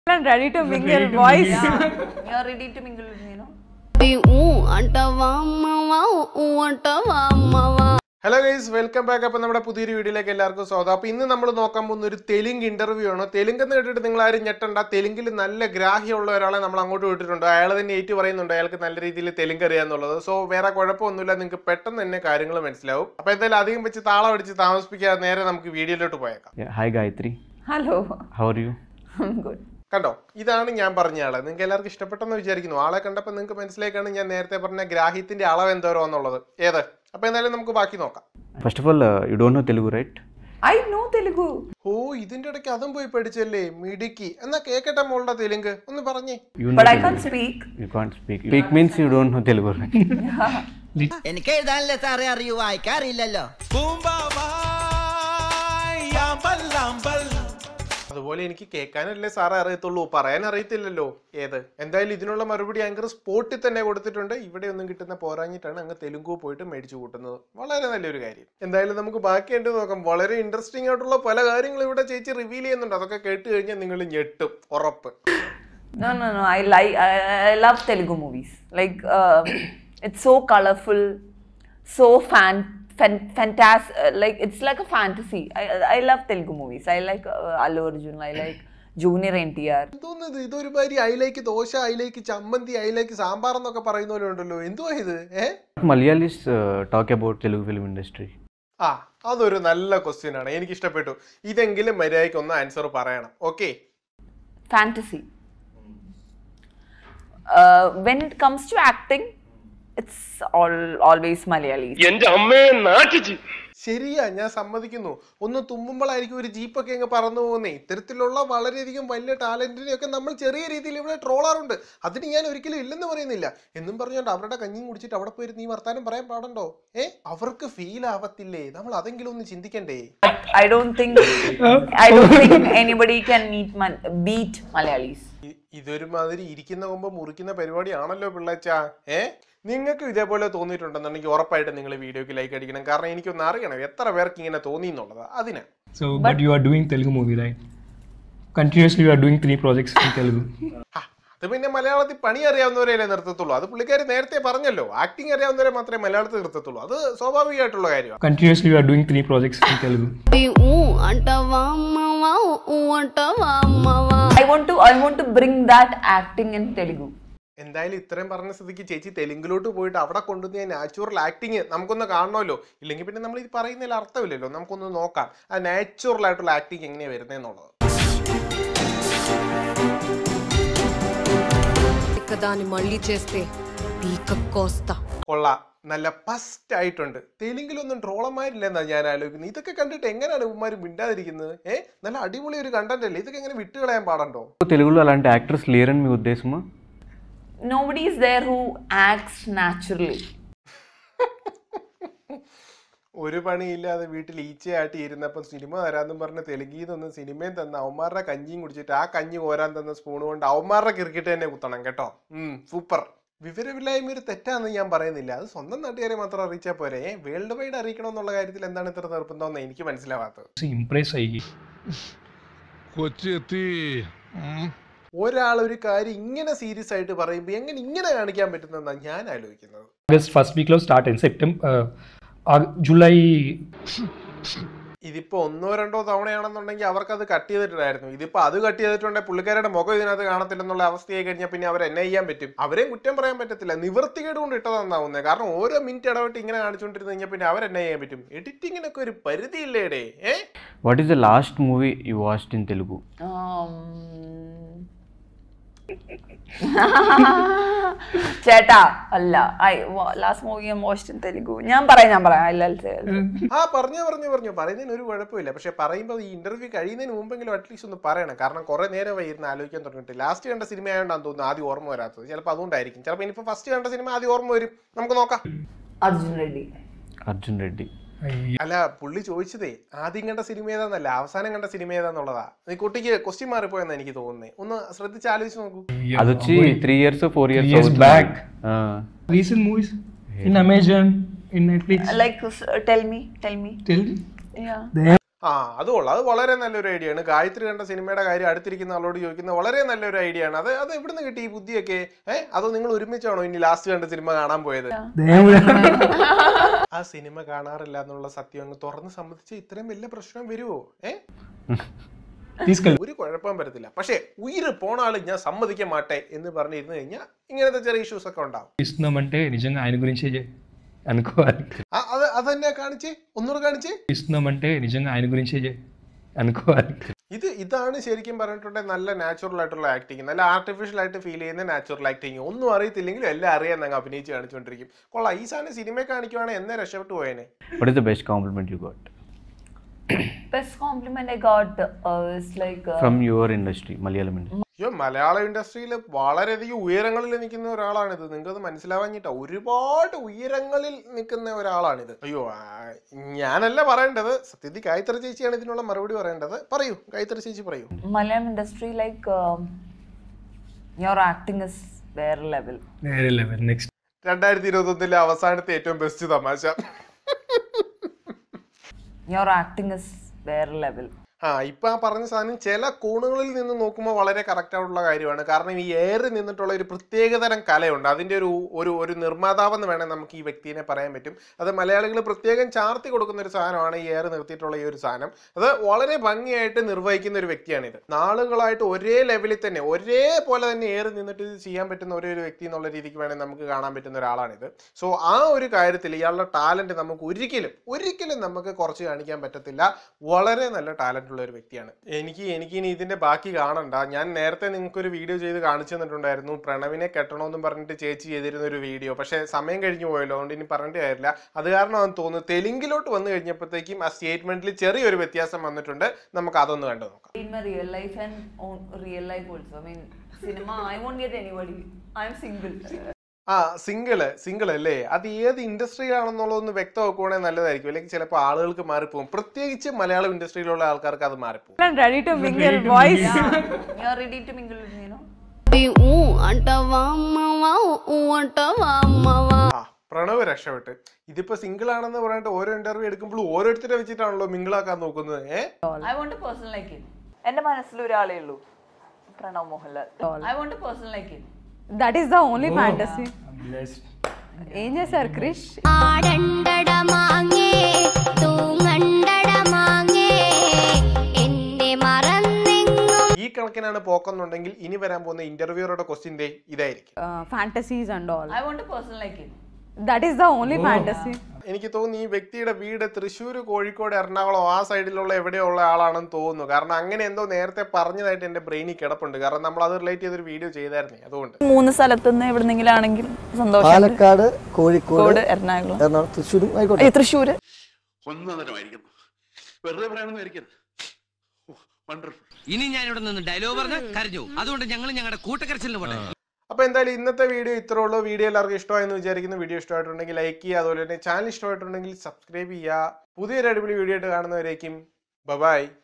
I'm ready to mingle voice. You're ready to mingle with me, no? ఊ అంటవా అమ్మవా ఊ అంటవా అమ్మవా ഹലോ ഗൈസ് വെൽക്കം ബാക്ക് അപ്പം നമ്മുടെ പുതിയൊരു വീഡിയോയിലേക്ക് എല്ലാവർക്കും സ്വാഗതം അപ്പോൾ ഇന്ന് നമ്മൾ നോക്കാൻ പോകുന്ന ഒരു തെലുങ്ക് ഇന്റർവ്യൂ ആണ് തെലുങ്ക് എന്ന് കേട്ടിട്ട് നിങ്ങൾ ആരും ഞെട്ടണ്ട തെലുങ്കിൽ നല്ല ഗ്രാഹ്യമുള്ള ഒരാളെ നമ്മൾ അങ്ങോട്ട് വിട്ടിട്ടുണ്ട് അയാൾ തന്നെ ഏറ്റു പറയുന്നുണ്ട് അയാൾക്ക് നല്ല രീതിയിൽ തെലുങ്ക് അറിയാന്നുള്ളത് സോ വേറെ കുഴപ്പമൊന്നുമില്ല നിങ്ങൾക്ക് പെട്ടെന്ന് തന്നെ കാര്യങ്ങൾ മനസ്സിലാവും അപ്പോൾ എന്തായാലും അധികം വെച്ച് താളം അടിച്ച് താമസിപ്പിക്കാതെ നേരെ നമുക്ക് വീഡിയോയിലോട്ട് പോയേക്കാം Yeah, hi Gayatri, Hello. how are you? I'm good. കണ്ടോ ഇതാണ് ഞാൻ പറഞ്ഞ ആള് നിങ്ങൾക്ക് എല്ലാവർക്കും ഇഷ്ടപ്പെട്ടെന്ന് വിചാരിക്കുന്നു ആളെ കണ്ടപ്പോൾ നിങ്ങൾക്ക് മനസ്സിലാക്കാണ് ഞാൻ നേരത്തെ പറഞ്ഞ ഗ്രാഹ്യത്തിന്റെ അളവ് എന്തോരോ എന്നുള്ളത് ഏത് അപ്പോൾ എന്തായാലും നമുക്ക് ബാക്കി നോക്കാം First of all, uh, you don't know Telugu, right? I know Telugu. ഓ ഇതിന്റെ ഇടയ്ക്ക് അതും പോയി പഠിച്ചല്ലേ മിടുക്കി എന്നാ കേക്കട്ടെ മോളുടെ തെലുങ്ക് ഒന്ന് പറഞ്ഞേ You know But I Telugu. can't speak. You can't speak. Speak means you don't know Telugu, right? എനിക്ക് എഴുതാനല്ലേ സാറേ അറിയൂ വായിക്കാറില്ലല്ലോ അതുപോലെ എനിക്ക് കേൾക്കാനല്ലേ സാറേ അറിയത്തുള്ളൂ പറയാൻ അറിയത്തില്ലല്ലോ ഏത് എന്തായാലും ഇതിനുള്ള മറുപടി ആങ്കർ സ്പോട്ടിൽ തന്നെ കൊടുത്തിട്ടുണ്ട് ഇവിടെ ഒന്നും കിട്ടുന്ന പോരാഞ്ഞിട്ടാണ് അങ്ങ് തെലുങ്കു പോയിട്ട് മേടിച്ചു കൂട്ടുന്നത് വളരെ നല്ലൊരു കാര്യം എന്തായാലും നമുക്ക് ബാക്കി ഉണ്ട് നോക്കാം വളരെ ഇൻട്രസ്റ്റിംഗ് ആയിട്ടുള്ള പല കാര്യങ്ങളും ഇവിടെ ചേച്ചി റിവീൽ ചെയ്യുന്നുണ്ട് അതൊക്കെ കേട്ട് കഴിഞ്ഞാൽ നിങ്ങൾ ഞെട്ടും ഉറപ്പ് No, no, no. I like. I, I love Telugu movies. Like, um it's so colorful, so fan, fan fantastic. Uh, like, it's like a fantasy. I, I love Telugu movies. I like uh, Allu Arjun. I like Junior NTR. എന്തോന്നത് ഇതൊരുമാതിരി അയിലേക്ക് dosa അയിലേക്ക് ചമ്മന്തി അയിലേക്ക് സാമ്പാർ എന്നൊക്കെ പറയുന്ന പോലെ ഉണ്ടല്ലോ എന്തുവാ ഇത് ഏ Malayalis uh, talk about Telugu film industry. ആ അതൊരു നല്ല ക്വസ്റ്റ്യൻ ആണ് എനിക്ക് ഇഷ്ടപ്പെട്ടു ഇതെങ്കിലും മര്യാദയ്ക്ക് ഒന്ന് ആൻസർ പറയണം okay Fantasy. Uh, when it comes to acting, it's all always Malayalis. എന്റെ അമ്മയെ നാട്ടിച്ച് ശരിയാ ഞാൻ സമ്മതിക്കുന്നു ഒന്ന് തുമ്മുമ്പോഴായിരിക്കും ഒരു ജീപ്പൊക്കെ അങ്ങ് പറന്നു പോകുന്നേ ഇത്തരത്തിലുള്ള വളരെയധികം വലിയ ടാലന്റിനെയൊക്കെ നമ്മൾ ചെറിയ രീതിയിൽ ഇവിടെ ട്രോളാറുണ്ട് അതിന് ഞാൻ ഒരിക്കലും ഇല്ലെന്ന് പറയുന്നില്ല എന്നും പറഞ്ഞുകൊണ്ട് അവരുടെ കഞ്ഞിയും കുടിച്ചിട്ട് അവിടെ പോയി നീ വർത്താനം പറയാൻ പാടണ്ടോ ഏ അവർക്ക് ഫീൽ ആവത്തില്ലേ നമ്മൾ അതെങ്കിലും ഒന്ന് ചിന്തിക്കണ്ടേ I don't think I don't think anybody can meet Mal- beat Malayalis. ഇ- ഇതൊരുമാതിരി ഇരിക്കുന്ന മുമ്പ് മുറിക്കുന്ന പരിപാടിയാണല്ലോ പിള്ളച്ചാ ഏ നിങ്ങൾക്ക് ഇതേപോലെ തോന്നിയിട്ടുണ്ടെന്നുണ്ടെങ്കിൽ ഉറപ്പായിട്ട് നിങ്ങൾ വീഡിയോക്ക് ലൈക്ക് അടിക്കണം കാരണം എനിക്കൊന്ന് അറിയണം എത്ര പേർക്ക് ഇങ്ങനെ തോന്നി എന്നുള്ളത് അതിന് So, but, you are doing Telugu movie, right? Continuously, you are doing three projects in Telugu. ഹ, അത് പിന്നെ മലയാളത്തിൽ പണി അറിയാവുന്നവരെയല്ലേ നിർത്തത്തുള്ളൂ അത് പുള്ളിക്കാരി നേരത്തെ പറഞ്ഞല്ലോ ആക്ടിങ് അറിയാവുന്നവരെ മാത്രമേ മലയാളത്തിൽ നിർത്തത്തുള്ളൂ അത് സ്വാഭാവികമായിട്ടുള്ള കാര്യമാണ് Continuously, you are doing three projects in Telugu. ఊ అంటవా అమ్మవా ఊ అంటవా అమ్మవా I want to I want to bring that acting in Telugu. എന്തായാലും ഇത്രയും പറഞ്ഞ സ്ഥിതിക്ക് ചേച്ചി തെലുങ്കിലോട്ട് പോയിട്ട് അവിടെ കൊണ്ടുവന്ന നാച്ചുറൽ ആക്ടിങ് നമുക്കൊന്ന് കാണണമല്ലോ ഇല്ലെങ്കിൽ പിന്നെ നമ്മൾ ഇത് പറയുന്നതിൽ അർത്ഥമില്ലല്ലോ നമുക്കൊന്ന് നോക്കാം ആ നാച്ചുറൽ ആയിട്ടുള്ള ആക്ടിങ് എങ്ങനെയാണ് വരുന്നതെന്നുള്ളത് దాన్ని మళ్ళీ చేస్తే పీక కోస్తా കൊള്ളാം നല്ല ഫസ്റ്റ് ആയിട്ടുണ്ട് തെലുങ്കിലൊന്നും ട്രോളന്മാരില്ലെന്നാ ഞാൻ ആലോചിക്കുന്നത് ഇതൊക്കെ കണ്ടിട്ട് എങ്ങനെയാണ് ഉമ്മാര് മിണ്ടാതിരിക്കുന്നത് ഏ നല്ല അടിപൊളി ഒരു കണ്ടന്റ് അല്ലേ ഇതൊക്കെ എങ്ങനെ വിട്ടുകളയാൻ പാടണ്ടോ తెలుగులో అలాంటి యాక్టర్స్ లేరని మీ ఉద్దేశమా Nobody is there who acts naturally. ഒരു പണിയില്ലാതെ വീട്ടിൽ ഈച്ചയായിട്ട് ഇരുന്നപ്പം സിനിമ തരാന്നും പറഞ്ഞ് തെലുങ്കിൽ നിന്ന് സിനിമയും തന്ന അവന്മാരുടെ കഞ്ഞിയും കുടിച്ചിട്ട് ആ കഞ്ഞി കോരാൻ തന്ന സ്പൂൺ കൊണ്ട് അവന്മാരുടെ ക്രിക്കറ്റ് തന്നെ കുത്തണം കേട്ടോ ഉം സൂപ്പർ വിവരമില്ലായ്മ ഒരു തെറ്റാന്ന് ഞാൻ പറയുന്നില്ല അത് സ്വന്തം നാട്ടുകാരെ മാത്രം അറിയിച്ചാൽ പോരെ വേൾഡ് വൈഡ് അറിയിക്കണം എന്നുള്ള കാര്യത്തിൽ എന്താണ് ഇത്ര നിർബന്ധമെന്ന് എനിക്ക് മനസ്സിലാവാത്തത് See, impress ആയി കൊച്ചെത്തി ഒരാൾ ഒരു കാര്യം ഇങ്ങനെ സീരിയസ് ആയിട്ട് പറയുമ്പോൾ എങ്ങനെ ഇങ്ങനെ കാണിക്കാൻ പറ്റുന്നതെന്നാണ് ഞാൻ ആലോചിക്കുന്നത് ఆగస్ట్ ఫస్ట్ వీక్లో స్టార్ట్ అయింది సెప్టెంబర్ జూలై ഇതിപ്പോ ഒന്നോ രണ്ടോ തവണയാണെന്നുണ്ടെങ്കിൽ അവർക്ക് അത് കട്ട് ചെയ്തിട്ടുണ്ടായിരുന്നു ഇതിപ്പോ അത് കട്ട് ചെയ്തിട്ടുണ്ടെങ്കിൽ പുള്ളിക്കാരുടെ മുഖം ഇതിനകത്ത് കാണത്തില്ലെന്നുള്ള അവസ്ഥയായി കഴിഞ്ഞാൽ പിന്നെ അവർ എന്നെ ചെയ്യാൻ പറ്റും അവരെയും കുറ്റം പറയാൻ പറ്റത്തില്ല നിവൃത്തികേട് കൊണ്ട് ഇട്ടതെന്നാവുന്നത് കാരണം ഓരോ മിനിറ്റ് ഇടവിട്ട് ഇങ്ങനെ കാണിച്ചുകൊണ്ടിരുന്ന് കഴിഞ്ഞാൽ പിന്നെ അവരെന്നെ ചെയ്യാൻ പറ്റും എഡിറ്റിങ്ങിനൊക്കെ ഒരു പരിധിയില്ലേടേ ഏ what is the last movie you watched in Telugu Um, ചേട്ടാ അല്ല ഐ ലാസ്റ്റ് മൂവി ഞാൻ watched in തെലുഗു ഞാൻ പറയാം ഞാൻ പറയാം അല്ല ആ പറഞ്ഞു പറഞ്ഞു പറഞ്ഞു പറയുന്നതിന് ഒരു കുഴപ്പമില്ല പക്ഷെ പറയുമ്പോൾ ഈ ഇന്റർവ്യൂ കഴിയുന്നതിന് മുമ്പെങ്കിലും അറ്റ്ലീസ്റ്റ് ഒന്ന് പറയണം കാരണം കുറെ നേരമായി ഇരുന്ന് ആലോചിക്കാൻ തുടങ്ങിയിട്ട് ലാസ്റ്റ് കണ്ട സിനിമ ആയതുകൊണ്ടാണ് തോന്നുന്നു ആദ്യം ഓർമ്മ വരാത്തത് ചിലപ്പോൾ അതുകൊണ്ടായിരിക്കും ചിലപ്പോൾ ഇനിയിപ്പോൾ ഫസ്റ്റ് കണ്ട സിനിമ ആദ്യം ഓർമ്മ വരും നമുക്ക് നോക്കാം അർജുൻ റെഡ്ഡി అర్జున్ రెడ్డి അല്ല പുള്ളി ചോദിച്ചതേ ആദ്യം കണ്ട സിനിമ ഏതാന്നല്ല അവസാനം കണ്ട സിനിമ ഏതാന്നുള്ളതാ ഈ കുട്ടിക്ക് ക്വസ്റ്റ്യൻ മാറിപ്പോയെന്ന് എനിക്ക് തോന്നുന്നേ ഒന്ന് ശ്രദ്ധിച്ച് ఆలోചിച്ച് നോക്കൂ అది వచ్చి three years four years years back. recent movies in Amazon, in Netflix. Like tell me tell me Tell Yeah. ആ അത് കൊള്ളാം അത് വളരെ നല്ലൊരു ഐഡിയ ആണ് ഗായത്രി കണ്ട സിനിമയുടെ കാര്യം അടുത്തിരിക്കുന്ന ആളോട് ചോദിക്കുന്നത് വളരെ നല്ലൊരു ഐഡിയ ആണ് അത് അത് എവിടുന്ന് കിട്ടി ഈ ബുദ്ധിയൊക്കെ ഏഹ് അതോ നിങ്ങൾ ഒരുമിച്ചാണോ ഇനി ലാസ്റ്റ് കണ്ട സിനിമ കാണാൻ പോയത് ആ സിനിമ കാണാറില്ല എന്നുള്ള സത്യം അങ്ങ് തുറന്ന് സമ്മതിച്ച് ഇത്രയും വലിയ പ്രശ്നം വരുമോ ഏ తీసుకెళ్ళి ഒരു കുഴപ്പം വരത്തില്ല പക്ഷേ ഉയിര് പോണ ആള് ഞാൻ സമ്മതിക്കാൻ മാട്ടെ എന്ന് പറഞ്ഞിരുന്നു കഴിഞ്ഞാൽ ഇങ്ങനത്തെ ചെറിയ ഇഷ്യൂസ് ഒക്കെ ഉണ്ടാവും ఇస్తున్నామంటే నిజంగా ఆయన గురించే చే- అనుకోవాలి ആ, അത് അതന്നെ കാണിച്ചേ ഒന്നുകൂടെ കാണിച്ചേ ఇస్తున్నామంటే నిజంగా ఆయన గురించే చే- అనుకోవాలి ഇത് ഇതാണ് ശരിക്കും പറഞ്ഞിട്ടുണ്ടെങ്കിൽ നല്ല നാച്ചുറൽ ആയിട്ടുള്ള ആക്ടിങ് നല്ല ആർട്ടിഫിഷ്യൽ ആയിട്ട് ഫീൽ ചെയ്യുന്ന നാച്ചുറൽ ആക്ടിങ് ഒന്നും അറിയത്തില്ലെങ്കിലും എല്ലാം അറിയാൻ അങ്ങ് അഭിനയിച്ച് കാണിച്ചുകൊണ്ടിരിക്കും കൊള്ളാം ഈ സാധനം സിനിമ കാണിക്കുവാണെങ്കിൽ എന്നേ രക്ഷപ്പെട്ടു പോയേനെ What is the best compliment you got Best compliment I got uh, is like uh, from your industry, Malayalam industry? അയ്യോ മലയാള ഇൻഡസ്ട്രിയിൽ വളരെയധികം ഉയരങ്ങളിൽ നിൽക്കുന്ന ഒരാളാണിത് നിങ്ങൾക്കത് മനസ്സിലാവാഞ്ഞിട്ടാ ഒരുപാട് ഉയരങ്ങളിൽ നിൽക്കുന്ന ഒരാളാണിത് അയ്യോ ആ, ഞാനല്ല പറയേണ്ടത് സത്യത്തിൽ ഗായത്രി ചേച്ചിയാണ് ഇതിനുള്ള മറുപടി പറയേണ്ടത് പറയൂ ഗായത്രി ചേച്ചി പറയൂ Malayalam industry like um, your acting is വേറെ level. వేరే లెవెల్ నెక్స్ట్ രണ്ടായിരത്തി ഇരുപത്തി ഒന്നിലെ അവസാനത്തെ ഏറ്റവും ബെസ്റ്റ് തമാശ Your acting is വേറെ level. ആ ഇപ്പൊ ആ പറഞ്ഞ സാധനം ചില കോണുകളിൽ നിന്ന് നോക്കുമ്പോൾ വളരെ കറക്റ്റ് ആയിട്ടുള്ള കാര്യമാണ് കാരണം ഈ ഏറി നിന്നിട്ടുള്ള ഒരു പ്രത്യേകതരം കലയുണ്ട് അതിന്റെ ഒരു ഒരു ഒരു നിർമ്മാതാവെന്ന് വേണേൽ നമുക്ക് ഈ വ്യക്തിനെ പറയാൻ പറ്റും അത് മലയാളികൾ പ്രത്യേകം ചാർത്തി കൊടുക്കുന്ന ഒരു സാധനമാണ് ഈ ഏറ് നിർത്തിയിട്ടുള്ള ഈ ഒരു സാധനം അത് വളരെ ഭംഗിയായിട്ട് നിർവഹിക്കുന്ന ഒരു വ്യക്തിയാണിത് നാളുകളായിട്ട് ഒരേ ലെവലിൽ തന്നെ ഒരേപോലെ തന്നെ ഏറി നിന്നിട്ട് ഇത് ചെയ്യാൻ പറ്റുന്ന ഒരേ ഒരു വ്യക്തി എന്നുള്ള രീതിക്ക് വേണേൽ നമുക്ക് കാണാൻ പറ്റുന്ന ഒരാളാണിത് സോ ആ ഒരു കാര്യത്തിൽ ഇയാളുടെ ടാലന്റ് നമുക്ക് ഒരിക്കലും ഒരിക്കലും നമുക്ക് കുറച്ച് കാണിക്കാൻ പറ്റത്തില്ല വളരെ നല്ല ടാലന്റ് ഉള്ള ഒരു വ്യക്തിയാണ് എനിക്ക് എനിക്ക് ഇനി ഇതിന്റെ ബാക്കി കാണണ്ട ഞാൻ നേരത്തെ നിങ്ങൾക്ക് ഒരു വീഡിയോ ചെയ്ത് കാണിച്ചു തന്നിട്ടുണ്ടായിരുന്നു പ്രണവിനെ കെട്ടണമെന്നും പറഞ്ഞിട്ട് ചേച്ചി ചെയ്തിരുന്ന ഒരു വീഡിയോ പക്ഷേ സമയം കഴിഞ്ഞു പോയല്ലോ അതുകൊണ്ട് ഇനി പറഞ്ഞിട്ട് കാര്യമില്ല അത് കാരണമാണെന്ന് തോന്നുന്നു തെലുങ്കിലോട്ട് വന്നു കഴിഞ്ഞപ്പോഴത്തേക്കും ആ സ്റ്റേറ്റ്മെന്റിൽ ചെറിയൊരു വ്യത്യാസം വന്നിട്ടുണ്ട് നമുക്ക് അതൊന്ന് കണ്ടു നോക്കാം In my real life and on real life also. I mean, cinema, I won't get anybody. I'm single. ആ സിംഗിള് സിംഗിൾ അല്ലേ അത് ഏത് ഇൻഡസ്ട്രി ആണെന്നുള്ളതൊന്ന് വ്യക്തമാക്കുവാണെങ്കിൽ നല്ലതായിരിക്കും അല്ലെങ്കിൽ ചിലപ്പോൾ ആളുകൾക്ക് മാറിപ്പോകും പ്രത്യേകിച്ച് മലയാളം ഇൻഡസ്ട്രിയിലുള്ള ആൾക്കാർക്ക് അത് മാറിപ്പോകും I'm ready to mingle, boys. You're ready to mingle with me, no? బి ఊ అంటావా అమ్మవా ఊ అంటావా అమ్మవా ആ പ്രണവ് രക്ഷപ്പെട്ട് ഇതിപ്പോ സിംഗിൾ ആണെന്ന് പറഞ്ഞിട്ട് ഓരോ ഇന്റർവ്യൂ എടുക്കുമ്പോൾ ഓരോരുത്തരെ വെച്ചിട്ടാണല്ലോ മിങ്കിളാക്കാൻ നോക്കുന്നത് ഏ I want a person like him. എന്റെ മനസ്സിൽ ഒരാളേ ഉള്ളൂ Pranav Mohanlal I want a person like him that is the only fantasy ఏం చేశారు క్రిష్ ആടണ്ടട മാങ്ങേ തൂങ്ങണ്ടട മാങ്ങേ എന്നെ മറന്നെങ്ങും ഈ കണക്കിനാണ് പോക്കെന്നുണ്ടെങ്കിൽ ഇനി വരാൻ പോകുന്ന ഇന്റർവ്യൂറുടെ ക്വസ്റ്റ്യൻ ദേ ഇതായിരിക്കും fantasies and all I want a person like him that is the only fantasy എനിക്ക് തോന്നുന്നു ഈ വ്യക്തിയുടെ വീട് തൃശ്ശൂർ കോഴിക്കോട് എറണാകുളം ആ സൈഡിലുള്ള എവിടെയുള്ള ആളാണെന്ന് തോന്നുന്നു കാരണം അങ്ങനെ എന്തോ നേരത്തെ പറഞ്ഞതായിട്ട് എന്റെ ബ്രെയിനിൽ കിടപ്പുണ്ട് കാരണം നമ്മൾ അത് റിലേറ്റ് ചെയ്തൊരു വീഡിയോ ചെയ്തായിരുന്നേ അതുകൊണ്ട് മൂന്ന് സ്ഥലത്തുനിന്ന് എവിടെന്നെങ്കിലും ആണെങ്കിൽ സന്തോഷം പാലക്കാട് കോഴിക്കോട് എറണാകുളം എറണാകുളം തൃശ്ശൂരും ആയിക്കോട്ടെ തൃശ്ശൂര് ഒന്നതരമായിരിക്കുന്നു വെറുതെ പറയണമെന്ന് വിചാരിക്കരുത് വണ്ടർഫുൾ ഇനി ഞാൻ ഇവിടെ നിന്ന് ഡയലോഗ് പറഞ്ഞ് കരഞ്ഞു അതുകൊണ്ട് ഞങ്ങൾ ഞങ്ങളുടെ കൂട്ടക്കരച്ചിലിന് പോട്ടെ അപ്പോൾ എന്തായാലും ഇന്നത്തെ വീഡിയോ ഇത്രേ ഉള്ളൂ വീഡിയോ എല്ലാവർക്കും ഇഷ്ടമായെന്ന് വിചാരിക്കുന്നു വീഡിയോ ഇഷ്ടമായിട്ടുണ്ടെങ്കിൽ ലൈക്ക് ചെയ്യുക അതുപോലെ തന്നെ ചാനൽ ഇഷ്ടമായിട്ടുണ്ടെങ്കിൽ സബ്സ്ക്രൈബ് ചെയ്യുക പുതിയൊരു അടിപൊളി വീഡിയോ ആയിട്ട് കാണുന്നവരേക്കും ബൈ